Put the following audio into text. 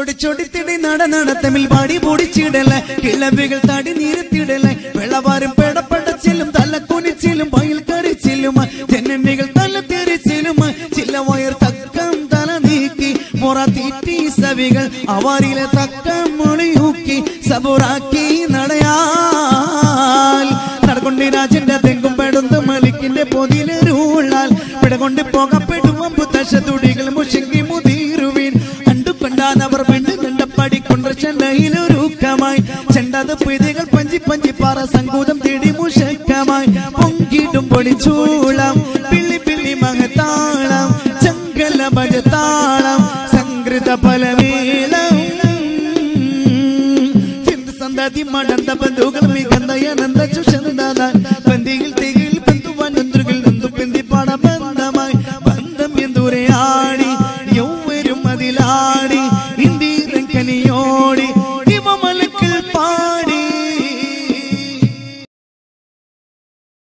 ചൊടിച്ചൊടിത്തിടി നട നടത്തമിൽ പാടി പൊടിച്ചിടല കിളവികൾ തടി നീരത്തിടല വെള്ളവാരും പേടപ്പടച്ചിലും തല കുനിച്ചിലും പയിൽ കറിച്ചിലും ജനമികൾ തല തെറിച്ചിലും ചില വയർ തക്കം തല നീക്കി മുറ തീറ്റി സവികൾ അവരിലെ തക്കം മൊളിയൂക്കി സബുറാക്കി നടയാൽ നടകൊണ്ടി രാജന്റെ തെങ്കും പെടുന്ന മലിക്കിന്റെ പൊതിലൊരുള്ളാൽ പിടകൊണ്ട് പോകപ്പെടുവം പുത്തശ തുടികൾ മുഷങ്ങി മുതിരുവീൻ കണ്ടുകൊണ്ടാനവർ പെണ്ണ് കണ്ടപ്പടി കൊണ്ട ചെണ്ടയിലൊരുക്കമായി ചെണ്ടത് പിതികൾ പഞ്ചി പഞ്ചി പാറ സംഗൂതം തേടി മുഷക്കമായി പൊങ്കിടും പൊടിച്ചൂളം പിള്ളി പിള്ളി മഹത്താളം ചങ്കല ഭജത്താളം സംകൃത ഫലമേളം ചിന്ത സന്തതി മടന്ത ബന്ധുകൾ മികந்த അനന്ത ചുഷന്ദന പന്തിയിൽ തികിൽ ബന്ധുവാൻ നന്ദ്രുകൾ നന്ദു പെന്തി പാട ബന്ധമായി ബന്ധം എന്തൂരെ ആടി യൗവരും അതിലാടി ഇന്ത്യൻ കനിയോടി